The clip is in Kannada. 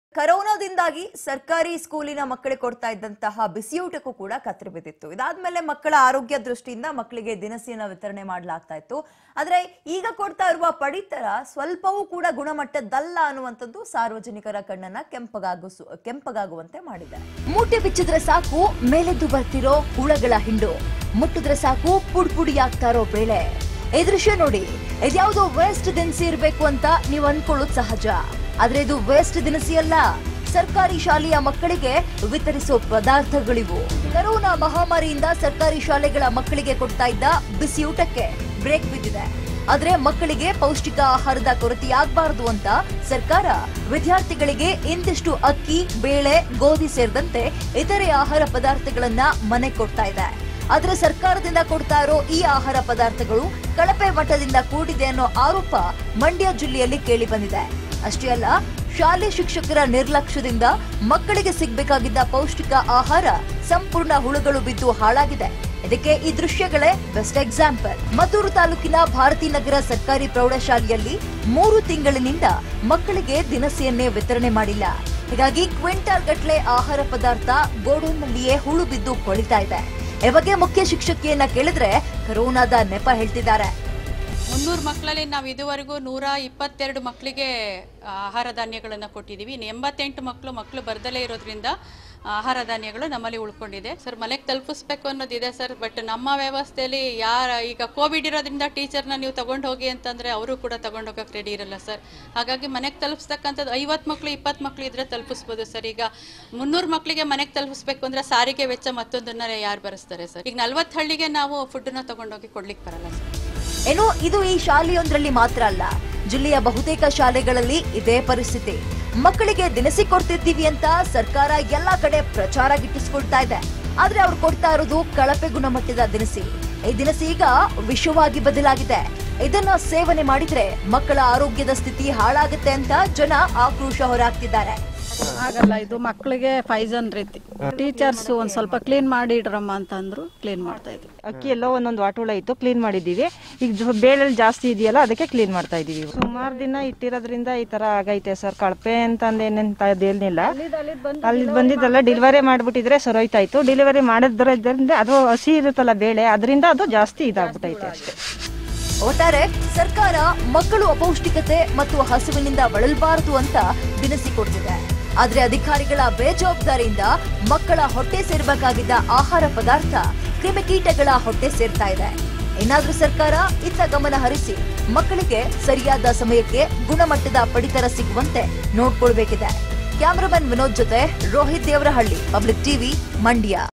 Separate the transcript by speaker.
Speaker 1: ಕರೋನಾದಿಂದಾಗಿ ಸರ್ಕಾರಿ ಸ್ಕೂಲಿನ ಮಕ್ಕಳಿಗೆ ಕೊಡ್ತಾ ಇದ್ದಂತಹ ಬಿಸಿಯೂಟಕ್ಕೂ ಕೂಡ ಕತ್ತರಿ ಬಿದ್ದಿತ್ತು ಇದಾದ್ಮೇಲೆ ಮಕ್ಕಳ ಆರೋಗ್ಯ ದೃಷ್ಟಿಯಿಂದ ಮಕ್ಕಳಿಗೆ ದಿನಸಿಯನ್ನ ವಿತರಣೆ ಮಾಡಲಾಗ್ತಾ ಇತ್ತು ಆದ್ರೆ ಈಗ ಕೊಡ್ತಾ ಇರುವ ಪಡಿತರ ಸ್ವಲ್ಪವೂ ಕೂಡ ಗುಣಮಟ್ಟದ್ದಲ್ಲ ಅನ್ನುವಂಥದ್ದು ಸಾರ್ವಜನಿಕರ ಕಣ್ಣನ್ನ ಕೆಂಪಗಾಗಿಸು ಕೆಂಪಗಾಗುವಂತೆ ಮಾಡಿದೆ ಮೂಟೆ ಬಿಚ್ಚಿದ್ರೆ ಸಾಕು ಮೇಲೆದ್ದು ಬರ್ತಿರೋ ಹುಳಗಳ ಹಿಂಡು ಮುಟ್ಟಿದ್ರೆ ಸಾಕು ಪುಡ್ ಪುಡಿಯಾಗ್ತಾ ಇರೋ ಬೇಳೆ ಈ ದೃಶ್ಯ ನೋಡಿ ಇದ್ಯಾವುದೋ ವೇಸ್ಟ್ ದಿನಸಿ ಇರಬೇಕು ಅಂತ ನೀವು ಅನ್ಕೊಳ್ಳೋದು ಸಹಜ ಆದ್ರೆ ಇದು ವೇಸ್ಟ್ ದಿನಸಿ ಅಲ್ಲ ಸರ್ಕಾರಿ ಶಾಲೆಯ ಮಕ್ಕಳಿಗೆ ವಿತರಿಸೋ ಪದಾರ್ಥಗಳಿವು ಕರೋನಾ ಮಹಾಮಾರಿಯಿಂದ ಸರ್ಕಾರಿ ಶಾಲೆಗಳ ಮಕ್ಕಳಿಗೆ ಕೊಡ್ತಾ ಇದ್ದ ಬಿಸಿ ಊಟಕ್ಕೆ ಬ್ರೇಕ್ ಬಿದ್ದಿದೆ ಆದ್ರೆ ಮಕ್ಕಳಿಗೆ ಪೌಷ್ಟಿಕ ಆಹಾರದ ಕೊರತೆಯಾಗಬಾರದು ಅಂತ ಸರ್ಕಾರ ವಿದ್ಯಾರ್ಥಿಗಳಿಗೆ ಇಂದಿಷ್ಟು ಅಕ್ಕಿ ಬೇಳೆ ಗೋಧಿ ಸೇರಿದಂತೆ ಇತರೆ ಆಹಾರ ಪದಾರ್ಥಗಳನ್ನ ಮನೆ ಕೊಡ್ತಾ ಇದೆ ಆದ್ರೆ ಸರ್ಕಾರದಿಂದ ಕೊಡ್ತಾ ಇರೋ ಈ ಆಹಾರ ಪದಾರ್ಥಗಳು ಕಳಪೆ ಮಟ್ಟದಿಂದ ಕೂಡಿದೆ ಅನ್ನೋ ಆರೋಪ ಮಂಡ್ಯ ಜಿಲ್ಲೆಯಲ್ಲಿ ಕೇಳಿ ಬಂದಿದೆ ಅಷ್ಟೇ ಅಲ್ಲ ಶಾಲೆ ಶಿಕ್ಷಕರ ನಿರ್ಲಕ್ಷ್ಯದಿಂದ ಮಕ್ಕಳಿಗೆ ಸಿಗ್ಬೇಕಾಗಿದ್ದ ಪೌಷ್ಟಿಕ ಆಹಾರ ಸಂಪೂರ್ಣ ಹುಳುಗಳು ಬಿದ್ದು ಹಾಳಾಗಿದೆ ಇದಕ್ಕೆ ಈ ದೃಶ್ಯಗಳೇ ಬೆಸ್ಟ್ ಎಕ್ಸಾಂಪಲ್ ಮದ್ದೂರು ತಾಲೂಕಿನ ಭಾರತಿ ನಗರ ಸರ್ಕಾರಿ ಪ್ರೌಢಶಾಲೆಯಲ್ಲಿ ಮೂರು ತಿಂಗಳಿನಿಂದ ಮಕ್ಕಳಿಗೆ ದಿನಸಿಯನ್ನೇ ವಿತರಣೆ ಮಾಡಿಲ್ಲ ಹೀಗಾಗಿ ಕ್ವಿಂಟಾಲ್ ಗಟ್ಲೆ ಆಹಾರ ಪದಾರ್ಥ ಗೋಡೌನ್ನಲ್ಲಿಯೇ ಹುಳು ಬಿದ್ದು ಕೊಳಿತಾ ಇದೆ ಈ ಬಗ್ಗೆ ಮುಖ್ಯ ಶಿಕ್ಷಕಿಯನ್ನ ಕೇಳಿದ್ರೆ ಕರೋನಾದ ನೆಪ ಹೇಳ್ತಿದ್ದಾರೆ
Speaker 2: ಮುನ್ನೂರು ಮಕ್ಕಳಲ್ಲಿ ನಾವು ಇದುವರೆಗೂ ನೂರ ಇಪ್ಪತ್ತೆರಡು ಮಕ್ಕಳಿಗೆ ಆಹಾರ ಧಾನ್ಯಗಳನ್ನು ಕೊಟ್ಟಿದ್ದೀವಿ ಇನ್ನು ಎಂಬತ್ತೆಂಟು ಮಕ್ಕಳು ಮಕ್ಕಳು ಬರ್ದಲೇ ಇರೋದ್ರಿಂದ ಆಹಾರ ಧಾನ್ಯಗಳು ನಮ್ಮಲ್ಲಿ ಉಳ್ಕೊಂಡಿದೆ ಸರ್ ಮನೆಗೆ ತಲುಪಿಸ್ಬೇಕು ಅನ್ನೋದಿದೆ ಸರ್ ಬಟ್ ನಮ್ಮ ವ್ಯವಸ್ಥೆಯಲ್ಲಿ ಯಾರ ಈಗ ಕೋವಿಡ್ ಇರೋದ್ರಿಂದ ಟೀಚರ್ನ ನೀವು ತಗೊಂಡು ಹೋಗಿ ಅಂತಂದರೆ ಅವರು ಕೂಡ ತಗೊಂಡು ಹೋಗಕ್ಕೆ ರೆಡಿ ಇರಲ್ಲ ಸರ್ ಹಾಗಾಗಿ ಮನೆಗೆ ತಲುಪಿಸ್ತಕ್ಕಂಥದ್ದು ಐವತ್ತು ಮಕ್ಕಳು ಇಪ್ಪತ್ತು ಮಕ್ಕಳು ಇದ್ರೆ ತಲುಪಿಸ್ಬೋದು ಸರ್ ಈಗ ಮುನ್ನೂರು ಮಕ್ಕಳಿಗೆ ಮನೆಗೆ ತಲುಪಿಸ್ಬೇಕು ಅಂದರೆ ಸಾರಿಗೆ ವೆಚ್ಚ ಮತ್ತೊಂದನ್ನ ಯಾರು ಭರಿಸ್ತಾರೆ ಸರ್ ಈಗ ನಲ್ವತ್ತು ಹಳ್ಳಿಗೆ ನಾವು ಫುಡ್ಡನ್ನ ತಗೊಂಡೋಗಿ ಕೊಡ್ಲಿಕ್ಕೆ ಬರಲ್ಲ ಸರ್
Speaker 1: ಏನು ಇದು ಈ ಶಾಲೆಯೊಂದರಲ್ಲಿ ಮಾತ್ರ ಅಲ್ಲ ಜಿಲ್ಲೆಯ ಬಹುತೇಕ ಶಾಲೆಗಳಲ್ಲಿ ಇದೇ ಪರಿಸ್ಥಿತಿ ಮಕ್ಕಳಿಗೆ ದಿನಸಿ ಕೊಡ್ತಿದ್ದೀವಿ ಅಂತ ಸರ್ಕಾರ ಎಲ್ಲಾ ಕಡೆ ಪ್ರಚಾರ ಗಿಟ್ಟಿಸ್ಕೊಳ್ತಾ ಇದೆ ಆದ್ರೆ ಅವ್ರು ಕೊಡ್ತಾ ಇರೋದು ಕಳಪೆ ಗುಣಮಟ್ಟದ ದಿನಸಿ ಈ ದಿನಸಿ ಈಗ ವಿಷವಾಗಿ ಬದಲಾಗಿದೆ ಇದನ್ನ ಸೇವನೆ ಮಾಡಿದ್ರೆ ಮಕ್ಕಳ ಆರೋಗ್ಯದ ಸ್ಥಿತಿ ಹಾಳಾಗುತ್ತೆ ಅಂತ ಜನ ಆಕ್ರೋಶ ಹೊರಹಾಕ್ತಿದ್ದಾರೆ
Speaker 3: ಆಗಲ್ಲ ಇದು ಮಕ್ಕಳಿಗೆ ಫೈಜನ್ ರೀತಿ ಟೀಚರ್ಸ್ ಒಂದ್ ಸ್ವಲ್ಪ ಕ್ಲೀನ್ ಮಾಡಿ ಇಡ್ರಮ್ಮ ಅಂತ ಅಂದ್ರು ಕ್ಲೀನ್ ಮಾಡ್ತಾ ಇದ್ವಿ
Speaker 4: ಅಕ್ಕಿ ಎಲ್ಲೋ ಒಂದೊಂದು ವಾಟುಳ ಇತ್ತು ಕ್ಲೀನ್ ಮಾಡಿದ್ದೀವಿ ಈಗ ಜೊ- ಬೇಳೆಲ್ ಜಾಸ್ತಿ ಇದೆಯಲ್ಲ ಅದಕ್ಕೆ ಕ್ಲೀನ್ ಮಾಡ್ತಾ ಇದೀವಿ ಸುಮಾರು ದಿನ ಇಟ್ಟಿರೋದ್ರಿಂದ ಈ ತರ ಆಗೈತೆ ಸರ್ ಕಳಪೆ ಅಂತಂದು ಏನಂತ ಅದೇನಿಲ್ಲ ಅಲ್ಲಿ ಬಂದಿದ್ದಲ್ಲ ಡಿಲಿವರಿ ಮಾಡ್ಬಿಟ್ಟಿದ್ರೆ ಸರೋಯ್ತಾ ಇತ್ತು ಡಿಲಿವರಿ ಮಾಡಿದ್ರಿಂದ ಅದು ಹಸಿ ಇರುತ್ತಲ್ಲ ಬೇಳೆ ಅದರಿಂದ ಅದು ಜಾಸ್ತಿ ಇದಾಗ್ಬಿಟ್ಟೈತೆ ಅಷ್ಟೇ
Speaker 1: ಒಟ್ಟಾರೆ ಸರ್ಕಾರ ಮಕ್ಕಳು ಅಪೌಷ್ಟಿಕತೆ ಮತ್ತು ಹಸಿವಿನಿಂದ ಬಳಲಬಾರದು ಅಂತ ದಿನಸಿ ಕೊಡ್ತಿದೆ ಆದ್ರೆ ಅಧಿಕಾರಿಗಳ ಬೇಜವಾಬ್ದಾರಿಯಿಂದ ಮಕ್ಕಳ ಹೊಟ್ಟೆ ಸೇರ್ಬೇಕಾಗಿದ್ದ ಆಹಾರ ಪದಾರ್ಥ ಕ್ರಿಮಿಕೀಟಗಳ ಹೊಟ್ಟೆ ಸೇರ್ತಾ ಇದೆ ಏನಾದ್ರೂ ಸರ್ಕಾರ ಇತ್ತ ಗಮನ ಹರಿಸಿ ಮಕ್ಕಳಿಗೆ ಸರಿಯಾದ ಸಮಯಕ್ಕೆ ಗುಣಮಟ್ಟದ ಪಡಿತರ ಸಿಗುವಂತೆ ನೋಡ್ಕೊಳ್ಬೇಕಿದೆ ಕ್ಯಾಮರಾಮನ್ ವಿನೋದ್ ಜೊತೆ ರೋಹಿತ್ ದೇವರಹಳ್ಳಿ ಪಬ್ಲಿಕ್ ಟಿವಿ ಮಂಡ್ಯ